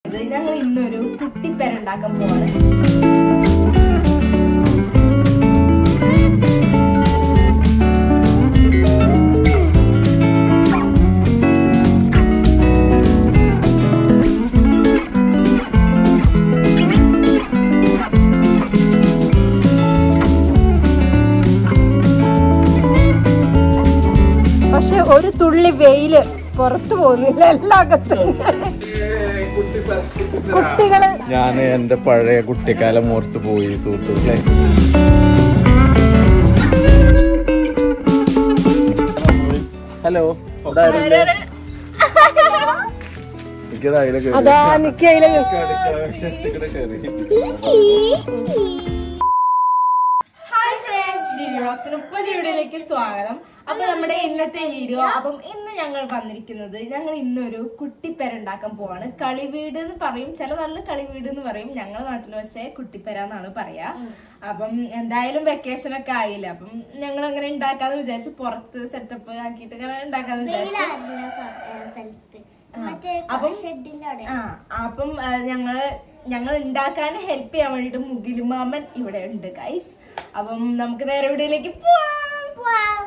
ഞങ്ങൾ ഇന്നൊരു കുട്ടിപ്പേര ഉണ്ടാക്കാൻ പോവാണ് പക്ഷെ ഒരു തുള്ളി വെയില് പുറത്തു പോകുന്നില്ല എല്ലാകത്തും കുട്ടികള് ഞാൻ എന്റെ പഴയ കുട്ടിക്കാലം ഓർത്ത് പോയി സുഹൃത്തുക്കളെ ഹലോ അതാ നിക്കയില് ഹായ് ഫ്രണ്ട്സ് ഡിവിറോക്സിന് പുതിയ വീഡിയോയിലേക്ക് സ്വാഗതം അപ്പൊ നമ്മുടെ ഇന്നത്തെ വീഡിയോ അപ്പം ഇന്ന് ഞങ്ങൾ വന്നിരിക്കുന്നത് ഞങ്ങൾ ഇന്നൊരു കുട്ടിപ്പേര ഉണ്ടാക്കാൻ പോവാണ് കളിവീട് എന്ന് പറയും ചില നല്ല കളിവീട് എന്ന് പറയും ഞങ്ങളുടെ നാട്ടിൽ പക്ഷേ കുട്ടിപ്പേര എന്നാണ് പറയാ അപ്പം എന്തായാലും വെക്കേഷൻ ഒക്കെ ആയില്ല അപ്പം ഞങ്ങൾ അങ്ങനെ ഉണ്ടാക്കാന്ന് വിചാരിച്ചു പുറത്ത് സെറ്റപ്പ് ആക്കിയിട്ട് ഇങ്ങനെ ഉണ്ടാക്കാന്ന് വിചാരിച്ചു അപ്പം ആ അപ്പം ആ, ഞങ്ങള് ഞങ്ങൾ ഉണ്ടാക്കാൻ ഹെൽപ്പ് ചെയ്യാൻ വേണ്ടിട്ട് മുകിലുമാമൻ ഇവിടെ ഉണ്ട് ഗൈസ് അപ്പം നമുക്ക് നേരെ വീഡിയോയിലേക്ക് പോവാം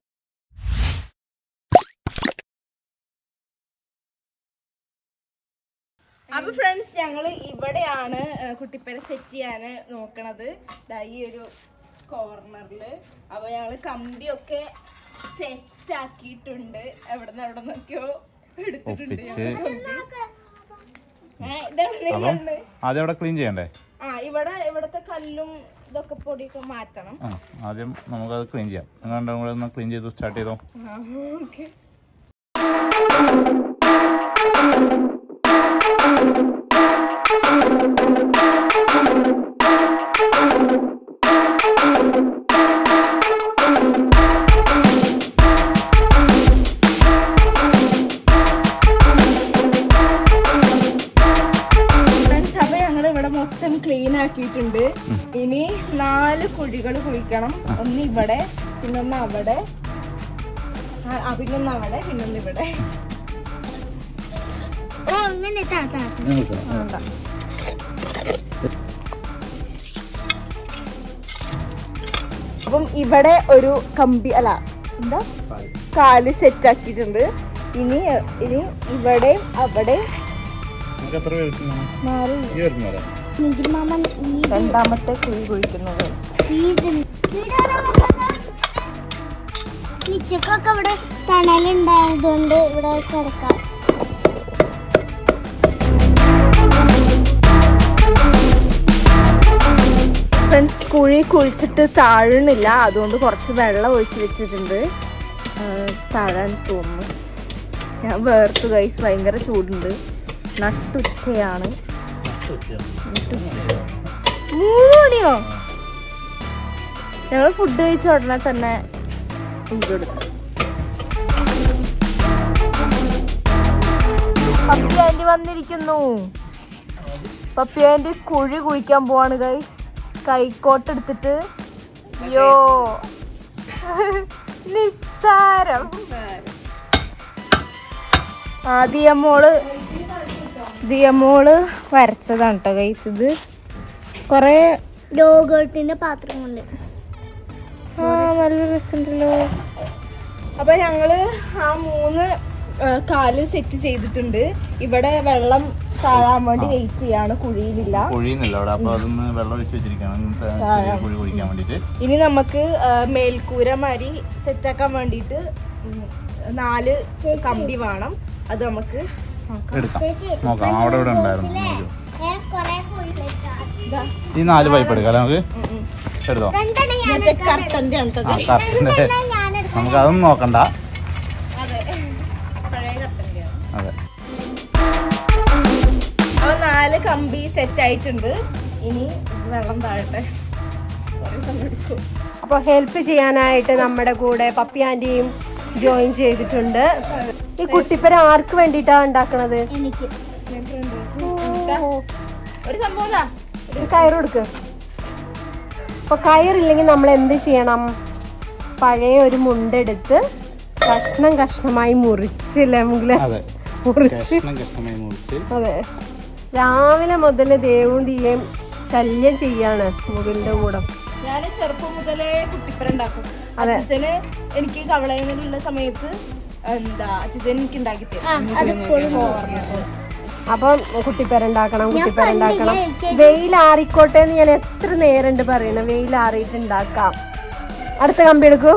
അപ്പൊ ഫ്രണ്ട്സ് ഞങ്ങൾ ഇവിടെയാണ് ആ, കുട്ടിപ്പേര സെറ്റ് ചെയ്യാൻ നോക്കണത് ദാ ഈ ഒരു കോർണറില് അപ്പൊ ഞങ്ങള് കമ്പിയൊക്കെ സെറ്റ് ആക്കിയിട്ടുണ്ട് എവിടെ നിന്ന് എവിടെ നിന്നൊക്കെയോ എടുത്തിട്ടുണ്ട് ഞങ്ങള് കമ്പി. ഏ, ഇതെവിടെ നിന്നുണ്ട്? ആദ്യം അവിടെ ക്ലീൻ ചെയ്യണ്ടേ ആ ഇവിടെ ഇവിടത്തെ കല്ലും ഇതൊക്കെ പൊടിയൊക്കെ മാറ്റണം ആ ആദ്യം നമുക്കത് ക്ലീൻ ചെയ്യാം നിങ്ങളുടെ കൂടെ ഒന്ന് ക്ലീൻ ചെയ്ത് സ്റ്റാർട്ട് ചെയ്തോ ആ, ഓക്കേ. Friends, അപ്പൊ ഞങ്ങൾ ഇവിടെ മൊത്തം ക്ലീൻ ആക്കിയിട്ടുണ്ട് ഇനി നാല് കുഴികൾ കുഴിക്കണം ഒന്ന് ഇവിടെ പിന്നൊന്ന് അവിടെ ആ, ആ, പിന്നൊന്ന് അവിടെ പിന്നൊന്ന് ഇവിടെ വേണ്ട. അപ്പം ഇവിടെ ഒരു കമ്പി അല്ല എന്താ കാല് സെറ്റ് ആക്കിയിട്ടുണ്ട് ഇനി ഇനി ഇവിടെ അവിടെ നമുക്ക് എത്ര പേര് നാല് ഈ വരുന്നവരാ രണ്ടാമത്തെ കുഴി കുഴിക്കുന്നത് നിച്ചക്കൊക്കെ ഇവിടെ തണലുണ്ടായതുകൊണ്ട് ഇവിടെ കിടക്കാം ഫ്രണ്ട്സ് കുഴി കുഴിച്ചിട്ട് താഴണില്ല അതുകൊണ്ട് കുറച്ച് വെള്ളം ഒഴിച്ച് വെച്ചിട്ടുണ്ട് ആ, താഴാൻ തോന്നുന്നു ഞാൻ വേർത്ത് കൈസ് ഭയങ്കര ചൂടുണ്ട് നട്ടുച്ചയാണ് മൂന്ന് മണിയോ ഞങ്ങൾ ഫുഡ് കഴിച്ച ഉടനെ തന്നെ ഇതെടുത്തു പപ്പി ആൻറ്റി വന്നിരിക്കുന്നു പപ്പി ആൻറ്റി കുഴി കുഴിക്കാൻ പോവാണ് ഗൈസ് കൈക്കോട്ട് എടുത്തിട്ട് അയ്യോ നിസ്സാരം ആ ദിയമോള് ദിയമോള് വരച്ചതാണ് കേട്ടോ ഗൈസ് ഇത് കൊറേ യോഗട്ടിന്റെ പാത്രം കൊണ്ട് ആ നല്ല രസമുണ്ടല്ലോ അപ്പൊ ഞങ്ങള് ആ മൂന്ന് ആ, കാല് സെറ്റ് ചെയ്തിട്ടുണ്ട് ഇവിടെ വെള്ളം താഴാൻ വേണ്ടി വെയിറ്റ് ചെയ്യാണ് കുഴിയിലില്ല കുഴിയുന്നില്ല അവിടെ അപ്പൊ അതൊന്ന് വെള്ളം ഒഴിച്ച് വെച്ചിരിക്കണം ഇങ്ങനത്തെ ചെറിയ കുഴി കുഴിക്കാൻ വേണ്ടിട്ട് ഇനി നമുക്ക് ആ, മേൽക്കൂര മാതിരി സെറ്റാക്കാൻ വേണ്ടിയിട്ട് ഉം, നാല് കമ്പി വേണം അത് നമുക്ക് നോക്കാം. എടുക്കാം ചേച്ചി നോക്കാം അവിടെ ഇവിടെ ഉണ്ടായിരുന്നു ഞാൻ കൊറേ കുഴി വെക്കാം. ഇതാ. ഈ നാല് പൈപ്പ് എടുക്കാം അല്ലേ നമുക്ക് ഉം, ഉം. എടുത്തോ രണ്ടെണ്ണം ഞാൻ മറ്റേ കർട്ടന്റെ ആണ് ആ കേട്ടോ കറക്റ്റ് ഞാൻ എടുക്കാം നമുക്ക് അതൊന്നും നോക്കണ്ട അതെ പഴയ കർട്ടന്റെ ആണ് അതെ അപ്പൊ നാല് കമ്പി സെറ്റ് ആയിട്ടുണ്ട് ഇനി വെള്ളം താഴട്ടെ കുറേ സമയം എടുക്കും അപ്പൊ ഹെൽപ്പ് ചെയ്യാനായിട്ട് നമ്മുടെ കൂടെ പപ്പി ആന്റിയും ജോയിൻ ചെയ്തിട്ടുണ്ട് ഈ കുട്ടിപ്പര ആർക്ക് വേണ്ടിയിട്ടാ ഉണ്ടാക്കണത് എനിക്ക് ഒരു സംഭവം ഇതാ. ഒരു കയറ് കൊടുക്ക് അപ്പൊ കയറില്ലെങ്കിൽ നമ്മൾ എന്ത് ചെയ്യണം പഴയ ഒരു മുണ്ടെടുത്ത് കഷ്ണം കഷ്ണമായി മുറിച്ചില്ല മുകളിൽ അതെ മുറിച്ച് കഷ്ണം കഷ്ണമായി മുറിച്ച് അതെ രാവിലെ മുതൽ ദേവും തീയും ശല്യം ചെയ്യാണ് മുറിന്റെ കൂടെ ഞാൻ ചെറുപ്പം മുതലേ കുട്ടിപ്പര ഉണ്ടാക്കും അതെ. അച്ഛന് എനിക്ക് കവളയിലുള്ള സമയത്ത് എന്താ അച്ഛൻ എനിക്ക് ഉണ്ടാക്കി തരും അത് അപ്പം കുട്ടിപ്പേരുണ്ടാക്കണം കുട്ടിപ്പേരുണ്ടാക്കണം പണ്ട് ഞാൻ വെയിൽ ആറിക്കോട്ടെ എന്ന് ഞാൻ എത്ര നേരമുണ്ട് പറയണ വെയിൽ ആറിയിട്ട് ഉണ്ടാക്കാം അടുത്ത കമ്പി എടുക്കൂ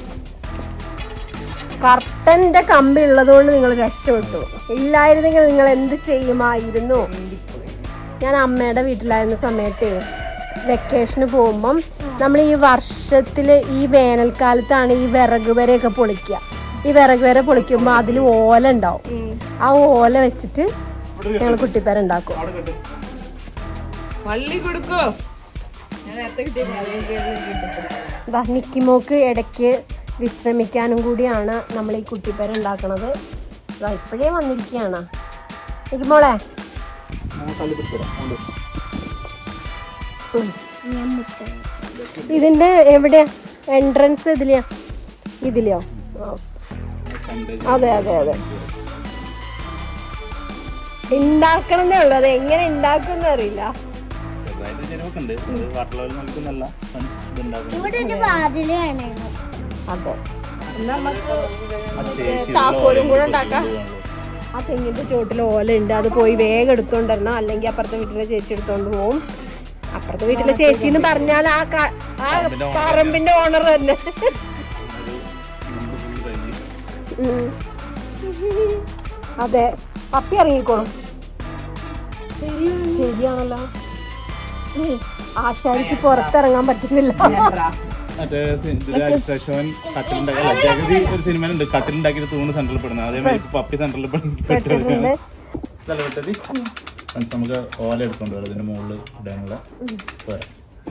കർട്ടന്റെ കമ്പി ഉള്ളതുകൊണ്ട് നിങ്ങൾ രക്ഷപ്പെട്ടു ഇല്ലായിരുന്നെങ്കിൽ നിങ്ങൾ എന്ത് ചെയ്യുമായിരുന്നു ഞാൻ അമ്മയുടെ വീട്ടിലായിരുന്ന സമയത്ത് വെക്കേഷന് പോകുമ്പം നമ്മൾ ഈ വർഷത്തിൽ ഈ വേനൽക്കാലത്താണ് ഈ വിറക് വരെയൊക്കെ പൊളിക്കുക ഈ വിറക് വരെ പൊളിക്കുമ്പോൾ അതിൽ ഓല ഉണ്ടാവും ആ ഓല വെച്ചിട്ട് ഞങ്ങൾ കുട്ടിപ്പേര ഉണ്ടാക്കും വള്ളി കൊടുക്കോ ഞാൻ നേരത്തെ ദാ നിക്കിമോക്ക് ഇടയ്ക്ക് വിശ്രമിക്കാനും കൂടിയാണ് നമ്മൾ ഈ കുട്ടിപ്പേര ഉണ്ടാക്കണത് ദാ ഇപ്പോഴേ വന്നിരിക്കുകയാണ് നിക്കിമോളെ ഉം. ഞാൻ മുറിച്ചത് ഇതിന്റെ എവിടെയാ എൻട്രൻസ് ഇതിലെയാ ഇതിലെയോ ആ. അതെ അതെ അതെ ഉണ്ടാക്കണമെന്നേ ഉള്ളൂ അത് എങ്ങനെ ഉണ്ടാക്കും അറിയില്ല ചെറുതായിട്ട് ചെരുവൊക്കെ ഉണ്ട് അത് വാട്ടർ ലെവൽ നൽകുന്നല്ല ഇതുണ്ടാക്കുന്നത് ഇവിടെ ഒരു വാതില് വേണമായിരുന്നു അതെ നമുക്ക് അത് ചേച്ചി താക്കോലും കൂടെ ഉണ്ടാക്കാം ആ തെങ്ങിന്റെ ചോട്ടിൽ ഓല ഉണ്ട് അത് പോയി വേഗം എടുത്തോണ്ട് വരണം അല്ലെങ്കിൽ അപ്പുറത്തെ വീട്ടിലെ ചേച്ചി എടുത്തോണ്ട് പോവും അപ്പുറത്തെ വീട്ടിലെ ചേച്ചി എന്ന് പറഞ്ഞാൽ ആ ക- ആ പറമ്പിന്റെ ഓണർ തന്നെ ഒരു മുമ്പ് full കഴിഞ്ഞ് ഉം. അതെ പപ്പി ഇറങ്ങിക്കോളും ശരിയാണല്ലോ ഉം. ആശാരിക്ക് പുറത്തിറങ്ങാൻ പറ്റുന്നില്ല മറ്റേ ശശോൻ കട്ടിലുണ്ടാക്കി അല്ല ജഗതി ഒരു സിനിമയിലുണ്ട് കട്ടിലുണ്ടാക്കിയിട്ട് തൂണ് സെന്ററിൽ പെടുന്നത് അതേമാതിരി ഇപ്പൊ പപ്പി സെന്ററിൽ പെട്ടിട്ടുണ്ട് പെട്ടത് ഫ്രണ്ട്സ് നമുക്ക് ഓല എടുത്തോണ്ട് വരാം ഇതിന്റെ മുകളിൽ ഇടാനുള്ള പോരാ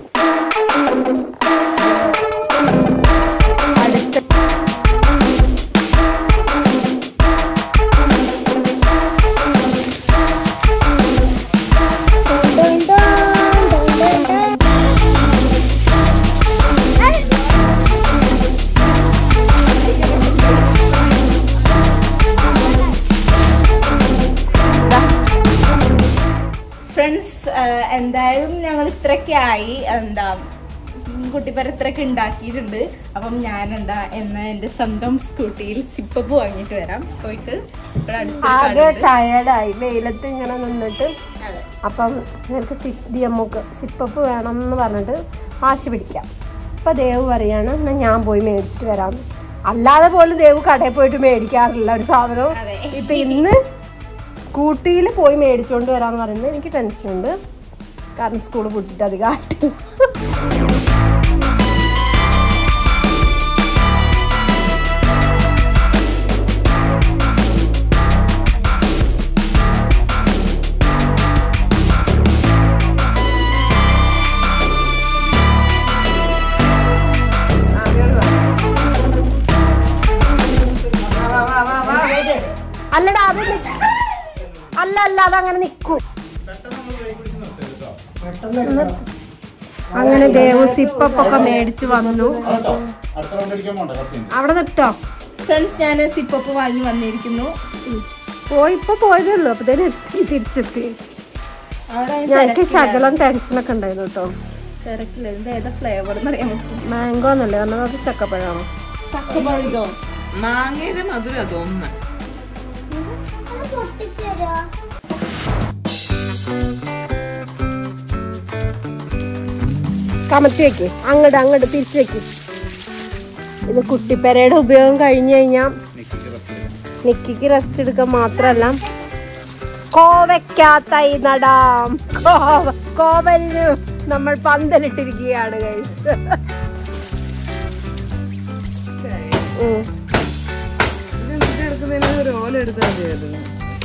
ഡോൺ ഡോൺ ഡോൺ ഡോൺ ഡോൺ. ഫ്രണ്ട്സ് എന്തായാലും ഞങ്ങൾ ഇത്രയൊക്കെ ആയി എന്താ കുട്ടിപ്പര ഇത്രയൊക്കെ ഉണ്ടാക്കിയിട്ടുണ്ട് അപ്പം ഞാൻ എന്താ എന്നാ എന്റെ സ്വന്തം സ്കൂട്ടിയിൽ സിപ്പപ്പ് വാങ്ങിയിട്ട് വരാം പോയിട്ട് ഇവിടെ അടുത്ത് ആകെ കടയുണ്ട്. ടയേർഡായി വെയിലത്ത് ഇങ്ങനെ നിന്നിട്ട് അതെ. അപ്പം ഞങ്ങൾക്ക് സിപ്പ് ദിയമ്മക്ക് സിപ്പപ്പ് വേണം എന്ന് പറഞ്ഞിട്ട് വാശി പിടിക്കാം അപ്പൊ ദേവ് പറയാണ് എന്നാ ഞാൻ പോയി മേടിച്ചിട്ട് വരാം അല്ലാതെ പോലും ദേവ് കടയിൽ പോയിട്ട് മേടിക്കാറില്ല ഒരു സാധനവും അതെ. ഇപ്പൊ ഇന്ന് സ്കൂട്ടിയിൽ പോയി മേടിച്ചുകൊണ്ട് വരാന്ന് പറയുന്നത് എനിക്ക് ടെൻഷനുണ്ട് കാരണം സ്കൂൾ പൊട്ടിട്ട് അധികമായിട്ട് അല്ലടാ അത് നിക്ക്. അല്ല അല്ല അതങ്ങനെ നിക്കൂ അങ്ങനെ ദേവു സിപ്പൊക്കെ മേടിച്ചു വന്നു അടുത്ത റൗണ്ട് അടിക്കാൻ പോണ്ട കുറച്ച് അവിടെ നിട്ടോ ഫ്രണ്ട്സ് ഞാൻ സിപ്പപ്പ് വാങ്ങി വന്നിരിക്കുന്നു പോയി ഇപ്പൊ പോയതേ ഉള്ളൂ അപ്പൊ തിരിച്ചെത്തി അവിടെ ഞങ്ങൾക്ക് ശകലം ടെൻഷനൊക്കെ ഉണ്ടായിരുന്നു കേട്ടോ തിരക്കില്ല ഇത് ഏതാ ഫ്ലേവർ എന്ന് അറിയാൻ പറ്റും മാംഗോ എന്നല്ലേ കാരണം അത് ചക്കപ്പഴമാണ് ചക്കപ്പഴിതോ മാങ്ങയുടെ മധുരം തോന്നുന്നു അത് പൊട്ടിച്ചേരോ കമത്തി വെക്ക് അങ്ങോട്ട് അങ്ങോട്ട് തിരിച്ചു വെക്ക് ഇത് കുട്ടിപ്പെരയുടെ ഉപയോഗം കഴിഞ്ഞു കഴിഞ്ഞാൽ നിക്കിക്ക് റെസ്റ്റ് എടുക്കാം നിക്കിക്ക് റെസ്റ്റ് എടുക്കാൻ മാത്രല്ല കോവയ്ക്കാ തൈ നടാം കോവ കോവലിന് നമ്മൾ പന്തലിട്ടിരിക്കുകയാണ് guys. ഉം. എടുക്കുന്നതിന് ഒരു ഓല എടുത്താൽ മതിയായിരുന്നു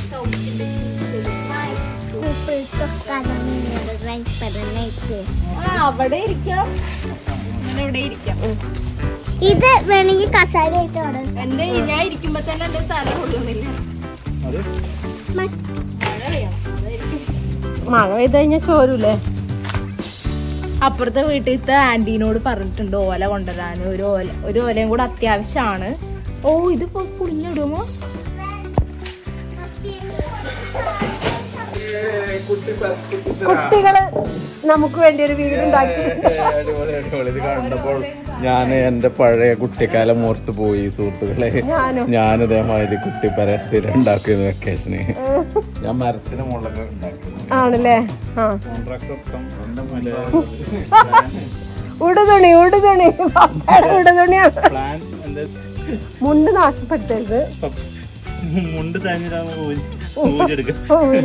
ആ അവിടെ ഇരിക്കാം ഞാൻ ഇവിടെ ഇരിക്കാം ഇത് വേണമെങ്കിൽ കസാര ആയിട്ട് അവിടെ എന്റെ ഞാൻ ഇരിക്കുമ്പോ തന്നെ എന്റെ തല കൊള്ളുന്നില്ല അത് മഴ പെയ്യണം അതായിരിക്കും. മഴ പെയ്ത് കഴിഞ്ഞാൽ ചോരൂലേ അപ്പുറത്തെ വീട്ടിലത്തെ ആന്റീനോട് പറഞ്ഞിട്ടുണ്ട് ഓല കൊണ്ടുവരാൻ ഒരു ഓല ഒരു ഓലയും കൂടെ അത്യാവശ്യമാണ് ഓ ഇതിപ്പോ പുളിഞ്ഞിടുമോ കുട്ടികള് നമുക്ക് വേണ്ടി ഒരു വീട് ഉണ്ടാക്കി അടിപൊളി അടിപൊളി ഇത് കണ്ടപ്പോൾ ഞാൻ എന്റെ പഴയ കുട്ടിക്കാലം ഓർത്ത് പോയി സുഹൃത്തുക്കളെ ഞാനും ഞാൻ ഇതേമാതിരി കുട്ടിപ്പര സ്ഥിരം ഉണ്ടാക്കുന്നു വെക്കേഷന് ഞാൻ മരത്തിന് മുളക് ഉണ്ടാക്കുന്നു ആണല്ലേ ആ കോൺട്രാക്ടർ എന്റെ മല ഉടുതുണി ഉടുതുണി പപ്പയുടെ ഉടുതുണിയാണ് പ്ലാൻ എന്റെ മുണ്ട് നാശപ്പെടുത്തരുത് മുണ്ട് തന്നിട്ടാകുമ്പോ ഊരിയെടുക്കാം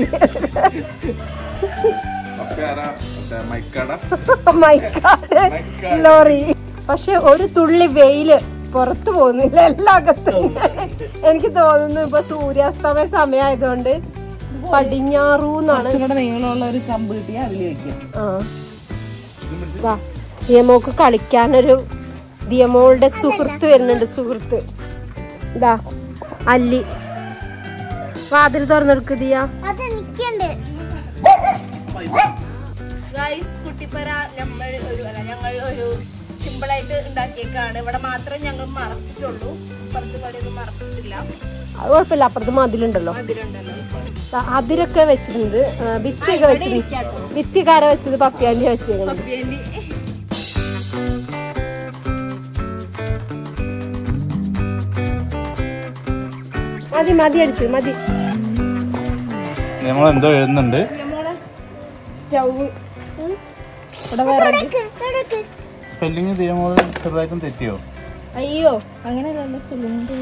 മൈക്കട മൈക്കാട് ലോറി പക്ഷെ ഒരു തുള്ളി വെയില് പുറത്തു പോകുന്നില്ല എല്ലാ അകത്തും എനിക്ക് തോന്നുന്നു ഇപ്പൊ സൂര്യാസ്തമയ സമയമായതുകൊണ്ട് പടിഞ്ഞാറൂന്നാണ് കുറച്ചുകൂടെ നീളമുള്ള ഒരു കമ്പ് കിട്ടിയാൽ അതിൽ വെക്കാം ആ ദാ, ദിയമോക്ക് കളിക്കാനൊരു ദിയമോളുടെ സുഹൃത്ത് വരുന്നുണ്ട് സുഹൃത്ത് ഇതാ അല്ലി വാതിൽ തുറന്നെടുക്ക് ദിയ അതെനിക്കുണ്ട് ഗൈസ് കുട്ടിപ്പര നമ്മൾ ഒരു അല്ല ഞങ്ങൾ ഒരു സിമ്പിൾ ആയിട്ട് ഉണ്ടാക്കിയേക്കാണ് ഇവിടെ മാത്രം ഞങ്ങൾ മറച്ചിട്ടുള്ളൂ പുറത്ത് കടയൊന്നും മറച്ചിട്ടില്ല അത് കുഴപ്പമില്ല അപ്പുറത്ത് മതിലുണ്ടല്ലോ അതിലുണ്ടല്ലോ ദാ, അതിരൊക്കെ വെച്ചിട്ടുണ്ട് ആ, ഭിത്തിയൊക്കെ വെച്ചിട്ടുണ്ട് ഭിത്തിക്കാര വെച്ചത് പപ്പിയാണ്ടി വെച്ചേക്കുന്നത് വേണ്ടി മതി മതി അടിച്ചു മതി നമ്മൾ എന്തോ എഴുതുന്നുണ്ട് സ്റ്റൗവ് ഇവിടെ വിറക് കിടക്ക് സ്പെല്ലിങ് ചെയ്യുമ്പോൾ ചെറുതായിട്ടും തെറ്റിയോ അയ്യോ അങ്ങനെയല്ലല്ലോ സ്പെല്ലിംഗ്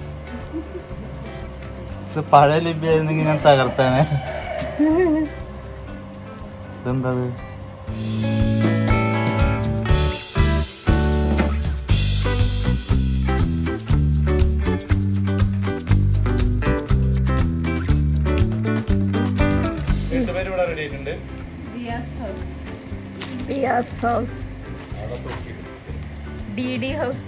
ഇത് പഴയ ലിപി ആയിരുന്നെങ്കിൽ ഞാൻ തകർത്തേനെ ഇതെന്തത് എട്ടുപേര് ഇവിടെ റെഡി ആയിട്ടുണ്ട് Riyas house D D house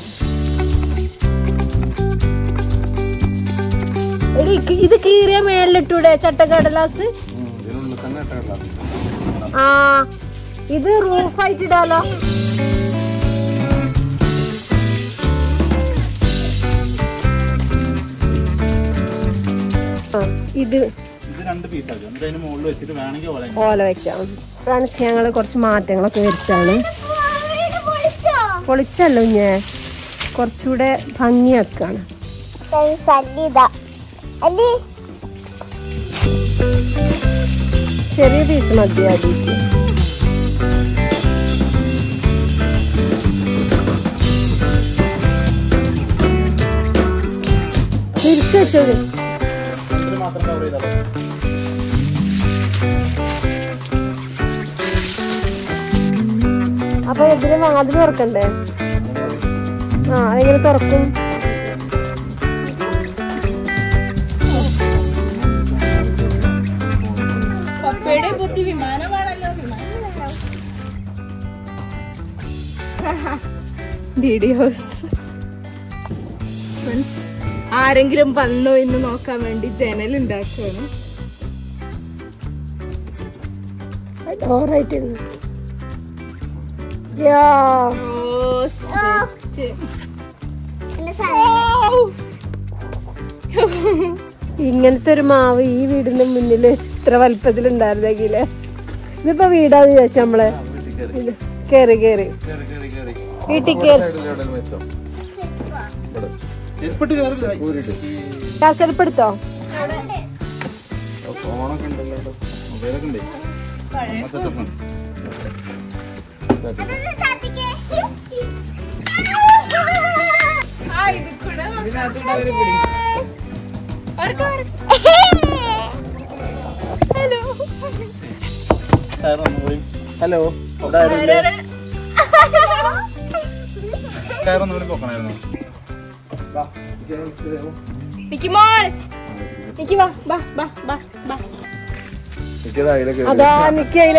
എടി ഇക്ക് ഇത് കീറിയ മേളിലിട്ടൂടെ ചട്ടക്കടലാസ് ഇതിനുള്ളിൽ തന്നെ ഇട്ടല്ലോ ആ ഇത് റൂഫായിട്ട് ഇടാലോ ആ, ഇത് ഇത് രണ്ട് പീസാക്കി എന്നിട്ട് അതിന് മുകളിൽ വെച്ചിട്ട് വേണമെങ്കിൽ ഓല ഓല വെക്കാം ഫ്രണ്ട്സ് ഞങ്ങൾ കുറച്ച് മാറ്റങ്ങളൊക്കെ വരുത്താണ് പൊളിച്ചല്ലോ ഞേ കുറച്ചുകൂടെ ഭംഗിയാക്കാണ് അല്ലിതാ അല്ലി ചെറിയ പീസ് മതി അടിക്ക് തിരിച്ചു വെച്ചത് ഇതിന് മാത്രം കവർ ചെയ്താലോ അപ്പൊ ഇതിന് വാതിൽ തുറക്കണ്ടേ ആ അതെങ്ങനെ തുറക്കും പപ്പയുടെ ബുദ്ധി വിമാനമാണല്ലോ ഡി ഡി ഹൗസ് ഫ്രണ്ട്സ് ആരെങ്കിലും വന്നോ എന്ന് നോക്കാൻ വേണ്ടി ജനൽ ഉണ്ടാക്കുകയാണ് ഡോറായിട്ട് യാ ഓ സെറ്റ് എന്റെ സാധനം ഇങ്ങനത്തെ ഒരു മാവ് ഈ വീടിന്റെ മുന്നിൽ ഇത്ര വലുപ്പത്തിൽ ഉണ്ടായിരുന്നെങ്കിൽ ഇതിപ്പോ വീടാന്ന് ചോദിച്ചാ നമ്മള് ഇത് കേറി കേറി കയറി കയറി കയറി വീട്ടിൽ കേറി ചെരുപ്പിട്ട് കയറില്ല കാസൽപ്പെടുത്തോ ഫോണൊക്കെ ഉണ്ടല്ലോ മൊബൈലൊക്കെ ഉണ്ട് സെറ്റപ്പ് ആ ഇത് കൂടെ ഇതിനകത്തൂടെ അവര് പിടിക്കും ഹലോ കയറൊന്നും കൂടി പോക്കണായിരുന്നു നിക്ക് മോൾ നിക്ക് വാ ബാ ബാ ബാ ബാ അതാ നിക്ക് അതിലെ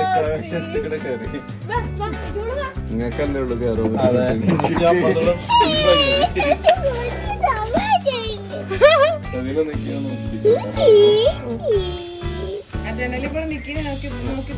ബാ ബാ ഇങ്ങോട്ട് വാ നിങ്ങൾക്കല്ലേ ഉള്ളു കയറും അതെ അതിലെ നിൽക്കുന്നു ആ ജനലിൽ കൂടെ നിൽക്കി നോക്കി നോക്കി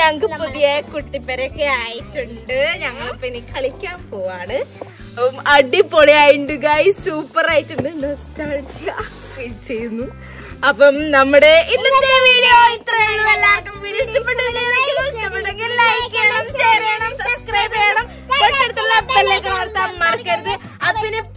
ഞങ്ങക്ക് പുതിയ കുട്ടിപ്പരൊക്കെ ആയിട്ടുണ്ട് ഞങ്ങളിപ്പോ ഇനി കളിക്കാൻ പോവാണ് അപ്പം അടിപൊളിയായിട്ടുണ്ട് ഗായ് സൂപ്പർ ആയിട്ടുണ്ട് നൊസ്റ്റാൾജിയ ഫീൽ ചെയ്യുന്നു അപ്പം നമ്മുടെ ഇന്നത്തെ വീഡിയോ ഇത്രയേ ഉള്ളൂ എല്ലാവർക്കും വീഡിയോ ഇഷ്ടപ്പെട്ടെങ്കിൽ ഇഷ്ടപ്പെട്ടെങ്കിൽ ലൈക്ക് ചെയ്യണം ഷെയർ ചെയ്യണം സബ്സ്ക്രൈബ് ചെയ്യണം തൊട്ടടുത്തുള്ള ബെല്ലൈക്കൺ അമർത്താൻ മറക്കരുത് അപ്പൊ പിന്നെ